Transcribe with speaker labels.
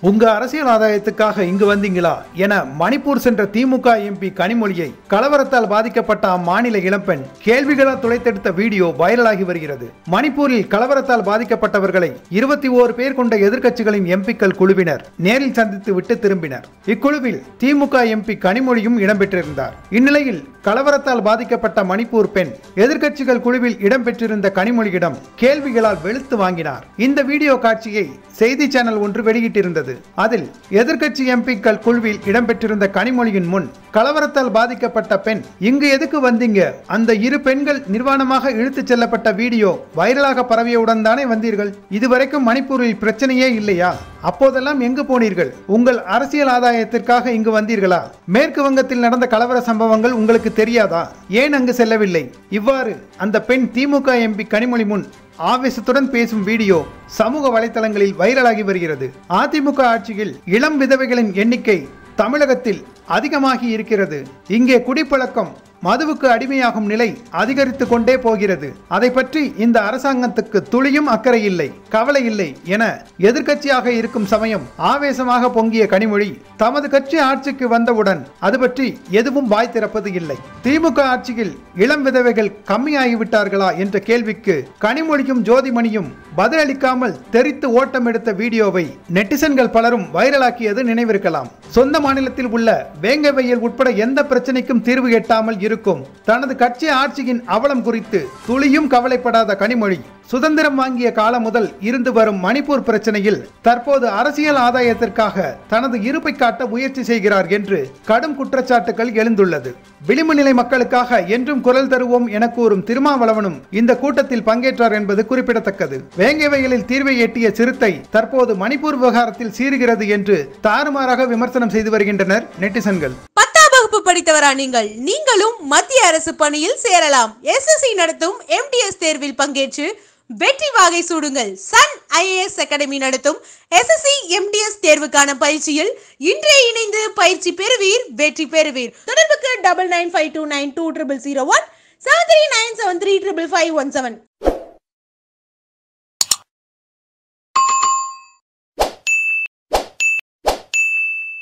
Speaker 1: உங்க அரசியல் ஆதாயத்துக்காக இங்கு வந்தீங்களா என மணிப்பூர் சென்ற திமுக எம்பி கனிமொழியை கலவரத்தால் பாதிக்கப்பட்ட அம்மாநில இளம்பெண் கேள்விகளால் துளைத்தெடுத்த வீடியோ வைரலாகி வருகிறது மணிப்பூரில் கலவரத்தால் பாதிக்கப்பட்டவர்களை இருபத்தி ஓரு பேர் கொண்ட எதிர்க்கட்சிகளின் எம்பிக்கள் குழுவினர் நேரில் சந்தித்து விட்டு திரும்பினர் இக்குழுவில் திமுக எம்பி கனிமொழியும் இடம்பெற்றிருந்தார் இந்நிலையில் கலவரத்தால் பாதிக்கப்பட்ட மணிப்பூர் பெண் எதிர்க்கட்சிகள் குழுவில் இடம்பெற்றிருந்த கனிமொழியிடம் கேள்விகளால் வெளுத்து வாங்கினார் இந்த வீடியோ காட்சியை செய்தி சேனல் ஒன்று வெளியிட்டிருந்தது அதில் எதிர்க்கட்சி எம்பிக்கள் குழுவில் இடம்பெற்றிருந்த கனிமொழியின் முன் கலவரத்தால் பாதிக்கப்பட்ட பெண் இங்கு எதுக்கு வந்தீங்க அந்த இரு பெண்கள் நிர்வாணமாக இழுத்துச் செல்லப்பட்ட வீடியோ வைரலாக பரவியவுடன் தானே வந்தீர்கள் இதுவரைக்கும் மணிப்பூரில் பிரச்சனையே இல்லையா அப்போதெல்லாம் எங்கு போனீர்கள் உங்கள் அரசியல் ஆதாயத்திற்காக இங்கு வந்தீர்களா மேற்கு வங்கத்தில் நடந்த கலவர சம்பவங்கள் உங்களுக்கு தெரியாதா ஏன் அங்கு செல்லவில்லை இவ்வாறு அந்த பெண் திமுக எம்பி கனிமொழி முன் ஆவேசத்துடன் பேசும் வீடியோ சமூக வலைதளங்களில் வைரலாகி வருகிறது அதிமுக ஆட்சியில் இளம் விதவைகளின் எண்ணிக்கை தமிழகத்தில் அதிகமாகி இருக்கிறது இங்கே குடிப்பழக்கம் மதுவுக்கு அடிமையாகும் நிலை அதிகரித்து கொண்டே போகிறது அதை பற்றி இந்த அரசாங்கத்துக்கு துளியும் அக்கறை இல்லை கவலை இல்லை என எதிர்க்கட்சியாக இருக்கும் சமயம் ஆவேசமாக பொங்கிய கனிமொழி தமது கட்சி ஆட்சிக்கு வந்தவுடன் அது பற்றி எதுவும் வாய் திறப்பது இல்லை திமுக ஆட்சியில் இளம் விதவைகள் கம்மியாகிவிட்டார்களா என்ற கேள்விக்கு கனிமொழியும் ஜோதிமணியும் பதிலளிக்காமல் தெரித்து ஓட்டம் எடுத்த வீடியோவை நெட்டிசன்கள் பலரும் வைரலாக்கியது நினைவிருக்கலாம் சொந்த மாநிலத்தில் உள்ள வேங்கவையில் உட்பட எந்த பிரச்சனைக்கும் தீர்வு எட்டாமல் இருக்கும் தனது கட்சி ஆட்சியின் அவலம் குறித்து துளியும் கவலைப்படாத கனிமொழி சுதந்திரம் வாங்கிய காலம் முதல் இருந்து வரும் மணிப்பூர் பிரச்சனையில் தற்போது அரசியல் ஆதாயத்திற்காக தனது இருப்பை காட்ட முயற்சி செய்கிறார் என்று கடும் குற்றச்சாட்டுகள் எழுந்துள்ளது விளிம்பு நிலை மக்களுக்காக என்றும் குரல் தருவோம் என கூறும் திருமாவளவனும் இந்த கூட்டத்தில் பங்கேற்றார் என்பது குறிப்பிடத்தக்கது வேங்கை வயலில் தீர்வை எட்டிய சிறுத்தை தற்போது மணிப்பூர் விவகாரத்தில் சீறுகிறது என்று தாறுமாறாக விமர்சனம் செய்து வருகின்றனர் நெட்டிசன்கள்
Speaker 2: பத்தாம் வகுப்பு படித்தவரா நீங்கள் நீங்களும் மத்திய அரசு பணியில் சேரலாம் எஸ்எஸ்சி நடத்தும் எம்டிஎஸ் தேர்வில் பங்கேற்று வெற்றி வாகை சூடுங்கள் சன் ஐஏஎஸ் அகாடமி நடத்தும் எஸ்எஸ்சி எம்டிஎஸ் தேர்வுக்கான பயிற்சியில் இன்றே இணைந்து பயிற்சி பெறுவீர் வெற்றி பெறுவீர் தொடர்புக்கு double nine five two nine two triple zero one seven three nine seven three triple five one seven